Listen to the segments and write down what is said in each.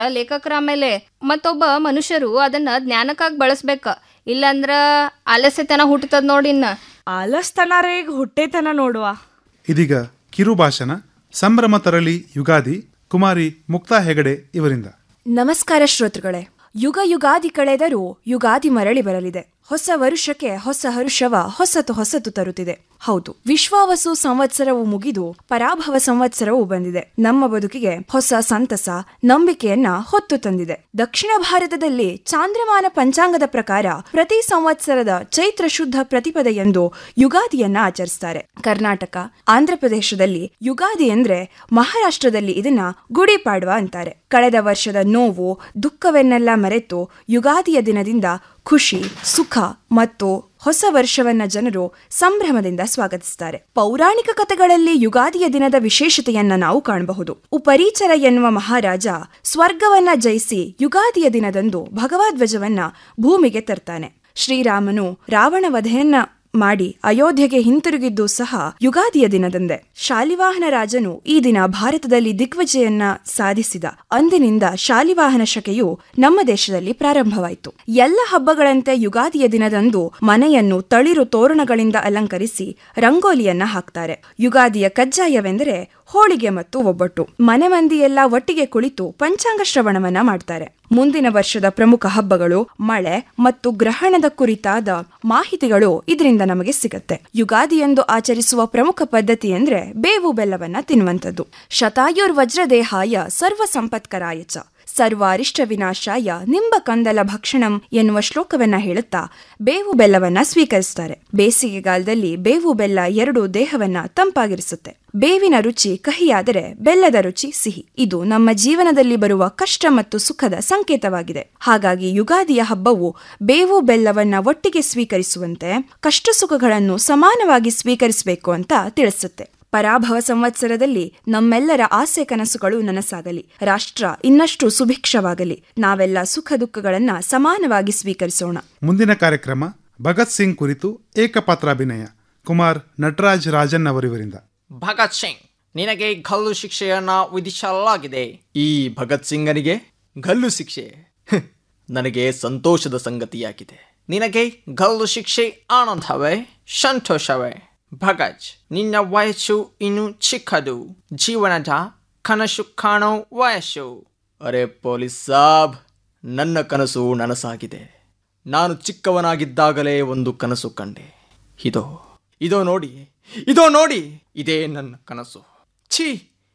ಆ ಲೇಖಕರ ಆಮೇಲೆ ಮತ್ತೊಬ್ಬ ಮನುಷ್ಯರು ಅದನ್ನ ಜ್ಞಾನಕ್ಕಾಗಿ ಬಳಸ್ಬೇಕ ಇಲ್ಲಂದ್ರ ಆಲಸ್ಯತನ ಹುಟ್ಟುತ್ತದ ನೋಡಿನ್ನ ಆಲಸ್ತನಾರೇಗ ಹುಟ್ಟೇತನ ನೋಡುವ ಇದೀಗ ಕಿರು ಭಾಷಣ ಸಂಭ್ರಮ ತರಲಿ ಯುಗಾದಿ ಕುಮಾರಿ ಮುಕ್ತಾ ಹೆಗಡೆ ಇವರಿಂದ ನಮಸ್ಕಾರ ಶ್ರೋತೃಗಳೇ ಯುಗ ಯುಗಾದಿ ಕಳೆದರೂ ಯುಗಾದಿ ಮರಳಿ ಬರಲಿದೆ ಹೊಸ ವರುಷಕ್ಕೆ ಹೊಸ ಹರುಷವ ಹೊಸತು ಹೊಸತು ತರುತ್ತಿದೆ ಹೌದು ವಿಶ್ವಾವಸು ಸಂವತ್ಸರವು ಮುಗಿದು ಪರಾಭವ ಸಂವತ್ಸರವು ಬಂದಿದೆ ನಮ್ಮ ಬದುಕಿಗೆ ಹೊಸ ಸಂತಸ ನಂಬಿಕೆಯನ್ನ ಹೊತ್ತು ತಂದಿದೆ ದಕ್ಷಿಣ ಭಾರತದಲ್ಲಿ ಚಾಂದ್ರಮಾನ ಪಂಚಾಂಗದ ಪ್ರಕಾರ ಪ್ರತಿ ಸಂವತ್ಸರದ ಚೈತ್ರ ಶುದ್ಧ ಪ್ರತಿಪದೆಯಂದು ಯುಗಾದಿಯನ್ನ ಆಚರಿಸ್ತಾರೆ ಕರ್ನಾಟಕ ಆಂಧ್ರಪ್ರದೇಶದಲ್ಲಿ ಯುಗಾದಿ ಅಂದ್ರೆ ಮಹಾರಾಷ್ಟ್ರದಲ್ಲಿ ಇದನ್ನ ಗುಡಿ ಪಾಡ್ವ ಅಂತಾರೆ ಕಳೆದ ವರ್ಷದ ನೋವು ದುಃಖವನ್ನೆಲ್ಲ ಮರೆತು ಯುಗಾದಿಯ ದಿನದಿಂದ ಖುಷಿ ಸುಖ ಮತ್ತು ಹೊಸ ವರ್ಷವನ್ನ ಜನರು ಸಂಭ್ರಮದಿಂದ ಸ್ವಾಗತಿಸುತ್ತಾರೆ ಪೌರಾಣಿಕ ಕಥೆಗಳಲ್ಲಿ ಯುಗಾದಿಯ ದಿನದ ವಿಶೇಷತೆಯನ್ನ ನಾವು ಕಾಣಬಹುದು ಉಪರೀಚರ ಎನ್ನುವ ಮಹಾರಾಜ ಸ್ವರ್ಗವನ್ನ ಜಯಿಸಿ ಯುಗಾದಿಯ ದಿನದಂದು ಭಗವಧ್ವಜವನ್ನ ಭೂಮಿಗೆ ತರ್ತಾನೆ ಶ್ರೀರಾಮನು ರಾವಣ ವಧೆಯನ್ನ ಮಾಡಿ ಅಯೋಧ್ಯೆಗೆ ಹಿಂತಿರುಗಿದ್ದು ಸಹ ಯುಗಾದಿಯ ದಿನದಂದೇ ಶಾಲಿವಾಹನ ರಾಜನು ಈ ದಿನ ಭಾರತದಲ್ಲಿ ದಿಗ್ವಿಜಯನ್ನ ಸಾಧಿಸಿದ ಅಂದಿನಿಂದ ಶಾಲಿವಾಹನ ಶಕೆಯು ನಮ್ಮ ದೇಶದಲ್ಲಿ ಪ್ರಾರಂಭವಾಯಿತು ಎಲ್ಲ ಹಬ್ಬಗಳಂತೆ ಯುಗಾದಿಯ ದಿನದಂದು ಮನೆಯನ್ನು ತಳಿರು ತೋರಣಗಳಿಂದ ಅಲಂಕರಿಸಿ ರಂಗೋಲಿಯನ್ನ ಹಾಕ್ತಾರೆ ಯುಗಾದಿಯ ಕಜ್ಜಾಯವೆಂದರೆ ಹೋಳಿಗೆ ಮತ್ತು ಒಬ್ಬಟ್ಟು ಮನೆ ಮಂದಿಯೆಲ್ಲ ಒಟ್ಟಿಗೆ ಕುಳಿತು ಪಂಚಾಂಗ ಶ್ರವಣವನ್ನ ಮಾಡ್ತಾರೆ ಮುಂದಿನ ವರ್ಷದ ಪ್ರಮುಖ ಹಬ್ಬಗಳು ಮಳೆ ಮತ್ತು ಗ್ರಹಣದ ಕುರಿತಾದ ಮಾಹಿತಿಗಳು ಇದರಿಂದ ನಮಗೆ ಸಿಗತ್ತೆ ಯುಗಾದಿಯಂದು ಆಚರಿಸುವ ಪ್ರಮುಖ ಪದ್ಧತಿ ಅಂದ್ರೆ ಬೇವು ಬೆಲ್ಲವನ್ನ ತಿನ್ನುವಂಥದ್ದು ಶತಾಯುರ್ ವಜ್ರದೇಹಾಯ ಸರ್ವ ಸಂಪತ್ಕರಾಯ ಚ ಸರ್ವಾರಿಷ್ಟ ವಿನಾಶಾಯ ನಿಂಬ ಕಂದಲ ಭಕ್ಷಣಂ ಎನ್ನುವ ಶ್ಲೋಕವನ್ನ ಹೇಳುತ್ತಾ ಬೇವು ಬೆಲ್ಲವನ್ನ ಸ್ವೀಕರಿಸುತ್ತಾರೆ ಬೇಸಿಗೆಗಾಲದಲ್ಲಿ ಬೇವು ಬೆಲ್ಲ ಎರಡು ದೇಹವನ್ನ ತಂಪಾಗಿರಿಸುತ್ತೆ ಬೇವಿನ ರುಚಿ ಕಹಿಯಾದರೆ ಬೆಲ್ಲದ ರುಚಿ ಸಿಹಿ ಇದು ನಮ್ಮ ಜೀವನದಲ್ಲಿ ಬರುವ ಕಷ್ಟ ಮತ್ತು ಸುಖದ ಸಂಕೇತವಾಗಿದೆ ಹಾಗಾಗಿ ಯುಗಾದಿಯ ಹಬ್ಬವು ಬೇವು ಬೆಲ್ಲವನ್ನ ಒಟ್ಟಿಗೆ ಸ್ವೀಕರಿಸುವಂತೆ ಕಷ್ಟ ಸುಖಗಳನ್ನು ಸಮಾನವಾಗಿ ಸ್ವೀಕರಿಸಬೇಕು ಅಂತ ತಿಳಿಸುತ್ತೆ ಪರಾಭವ ಸಂವತ್ಸರದಲ್ಲಿ ನಮ್ಮೆಲ್ಲರ ಆಸೆ ಕನಸುಗಳು ನನಸಾಗಲಿ ರಾಷ್ಟ್ರ ಇನ್ನಷ್ಟು ಸುಭಿಕ್ಷವಾಗಲಿ ನಾವೆಲ್ಲ ಸುಖ ದುಃಖಗಳನ್ನ ಸಮಾನವಾಗಿ ಸ್ವೀಕರಿಸೋಣ ಮುಂದಿನ ಕಾರ್ಯಕ್ರಮ ಭಗತ್ ಸಿಂಗ್ ಕುರಿತು ಏಕಪಾತ್ರಾಭಿನಯ ಕುಮಾರ್ ನಟರಾಜ್ ರಾಜನ್ ಅವರಿವರಿಂದ ಭಗತ್ ಸಿಂಗ್ ನಿನಗೆ ಗಲ್ಲು ಶಿಕ್ಷೆಯನ್ನ ವಿಧಿಸಲಾಗಿದೆ ಈ ಭಗತ್ ಸಿಂಗನಿಗೆ ಗಲ್ಲು ಶಿಕ್ಷೆ ಹ್, ನನಗೆ ಸಂತೋಷದ ಸಂಗತಿಯಾಗಿದೆ ನಿನಗೆ ಗಲ್ಲು ಶಿಕ್ಷೆ ಆನಂದವೇ ಸಂತೋಷವೇ ಭಗತ್ ನಿನ್ನ ವಯಸ್ಸು ಇನ್ನು ಚಿಕ್ಕದು ಜೀವನದ ಕನಸು ಕಾಣೋ ವಯಸ್ಸು ಅರೆ ಪೊಲೀಸ್ ಸಾಬ್ ನನ್ನ ಕನಸು ನನಸಾಗಿದೆ ನಾನು ಚಿಕ್ಕವನಾಗಿದ್ದಾಗಲೇ ಒಂದು ಕನಸು ಕಂಡೆ ಇದೋ ಇದೋ ನೋಡಿ ಇದೋ ನೋಡಿ ಇದೇ ನನ್ನ ಕನಸು ಛೀ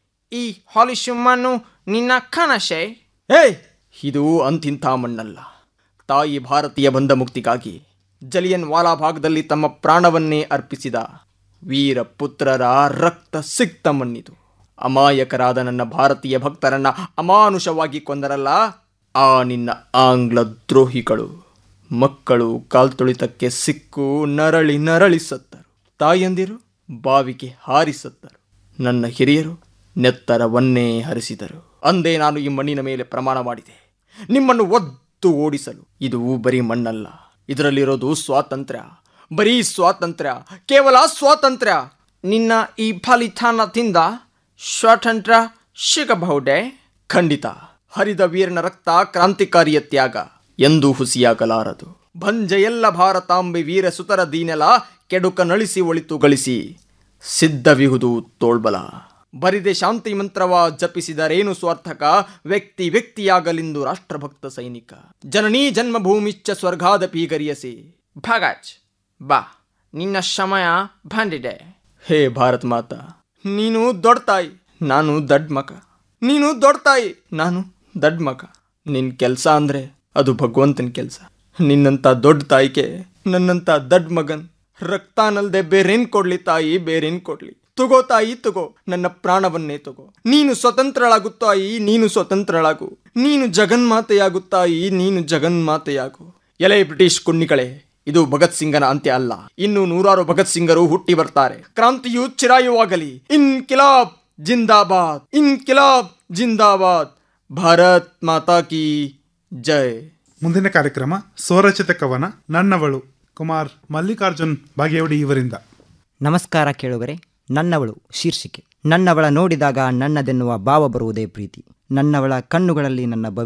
ಈ ಹಾಲಿಶು ಮಣ್ಣು ನಿನ್ನ ಕನಸೆ ಏಯ್ ಇದು ಅಂತಿಂಥ ಮಣ್ಣಲ್ಲ ತಾಯಿ ಭಾರತೀಯ ಬಂಧ ಮುಕ್ತಿಗಾಗಿ ಜಲಿಯನ್ ವಾಲಾಬಾಗ್ದಲ್ಲಿ ತಮ್ಮ ಪ್ರಾಣವನ್ನೇ ಅರ್ಪಿಸಿದ ವೀರ ಪುತ್ರರ ರಕ್ತ ಸಿಕ್ತ ಮಣ್ಣಿದು ಅಮಾಯಕರಾದ ನನ್ನ ಭಾರತೀಯ ಭಕ್ತರನ್ನ ಅಮಾನುಷವಾಗಿ ಕೊಂದರಲ್ಲ ಆ ನಿನ್ನ ಆಂಗ್ಲ ದ್ರೋಹಿಗಳು ಮಕ್ಕಳು ಕಾಲ್ತುಳಿತಕ್ಕೆ ಸಿಕ್ಕು ನರಳಿ ನರಳಿ ಸತ್ತರು ತಾಯಂದಿರು ಬಾವಿಗೆ ಹಾರಿ ಸತ್ತರು ನನ್ನ ಹಿರಿಯರು ನೆತ್ತರವನ್ನೇ ಹರಿಸಿದರು ಅಂದೇ ನಾನು ಈ ಮಣ್ಣಿನ ಮೇಲೆ ಪ್ರಮಾಣ ಮಾಡಿದೆ ನಿಮ್ಮನ್ನು ಒದ್ದು ಓಡಿಸಲು ಇದು ಬರೀ ಮಣ್ಣಲ್ಲ ಇದರಲ್ಲಿರೋದು ಸ್ವಾತಂತ್ರ್ಯ ಬರೀ ಸ್ವಾತಂತ್ರ್ಯ ಕೇವಲ ಸ್ವಾತಂತ್ರ್ಯ ನಿನ್ನ ಈ ಫಲಿತಾನದಿಂದ ಸ್ವಾತಂತ್ರ್ಯ ಸಿಗಬಹುದೇ ಖಂಡಿತ ಹರಿದ ವೀರನ ರಕ್ತ ಕ್ರಾಂತಿಕಾರಿಯ ತ್ಯಾಗ ಎಂದೂ ಹುಸಿಯಾಗಲಾರದು ಭಂಜೆಯೆಲ್ಲ ಭಾರತಾಂಬೆ ವೀರ ಸುತರ ದೀನೆಲ ಕೆಡುಕ ನಳಿಸಿ ಒಳಿತು ಗಳಿಸಿ ಸಿದ್ಧವಿಹುದು ತೋಳ್ಬಲ ಬರಿದೆ ಶಾಂತಿ ಮಂತ್ರವ ಜಪಿಸಿದರೇನು ಸ್ವಾರ್ಥಕ ವ್ಯಕ್ತಿ ವ್ಯಕ್ತಿಯಾಗಲಿಂದು ರಾಷ್ಟ್ರಭಕ್ತ ಸೈನಿಕ ಜನನೀ ಜನ್ಮಭೂಮಿಶ್ಚ ಸ್ವರ್ಗಾದ ಪೀಗರಿಯಸಿ ಭಗತ್ ಬಾ ನಿನ್ನ ಸಮಯ ಬಂದಿದೆ ಹೇ ಭಾರತ್ ಮಾತಾ ನೀನು ದೊಡ್ಡ ತಾಯಿ ನಾನು ದಡ್ ಮಗ ನೀನು ದೊಡ್ಡ ತಾಯಿ ನಾನು ದಡ್ ಮಗ ನಿನ್ ಕೆಲಸ ಅಂದ್ರೆ ಅದು ಭಗವಂತನ ಕೆಲಸ ನಿನ್ನಂತ ದೊಡ್ಡ ತಾಯಿಗೆ ನನ್ನಂತ ದಡ್ ಮಗನ್ ರಕ್ತ ಅನ್ನಲ್ದೆ ಬೇರೇನ್ ಕೊಡ್ಲಿ ತಾಯಿ ಬೇರೇನ್ ಕೊಡ್ಲಿ ತಗೋ ತಾಯಿ ತಗೋ ನನ್ನ ಪ್ರಾಣವನ್ನೇ ತಗೋ ನೀನು ಸ್ವತಂತ್ರಳಾಗು ತಾಯಿ ನೀನು ಸ್ವತಂತ್ರಳಾಗು ನೀನು ಜಗನ್ಮಾತೆಯಾಗು ತಾಯಿ ನೀನು ಜಗನ್ಮಾತೆಯಾಗು ಎಲೆ ಬ್ರಿಟಿಷ್ ಕುಣ್ಣಿಗಳೇ ಇದು ಭಗತ್ ಸಿಂಗನ ಅಂತ್ಯ ಅಲ್ಲ ಇನ್ನು ನೂರಾರು ಭಗತ್ ಸಿಂಗರು ಹುಟ್ಟಿ ಬರ್ತಾರೆ ಕ್ರಾಂತಿಯು ಚಿರಾಯುವಾಗಲಿ ಇನ್ಕಿಲಾಬ್ ಜಿಂದಾಬಾದ್ ಇನ್ಕಿಲಾಬ್ ಜಿಂದಾಬಾದ್ ಭಾರತ್ ಮಾತಾ ಕಿ ಜೈ ಮುಂದಿನ ಕಾರ್ಯಕ್ರಮ ಸ್ವರಚಿತ ಕವನ ನನ್ನವಳು ಕುಮಾರ್ ಮಲ್ಲಿಕಾರ್ಜುನ್ ಬಾಗೇವಡಿ ಇವರಿಂದ ನಮಸ್ಕಾರ ಕೇಳುಗರೆ ನನ್ನವಳು ಶೀರ್ಷಿಕೆ ನನ್ನವಳ ನೋಡಿದಾಗ ನನ್ನದೆನ್ನುವ ಭಾವ ಬರುವುದೇ ಪ್ರೀತಿ ನನ್ನವಳ ಕಣ್ಣುಗಳಲ್ಲಿ ನನ್ನ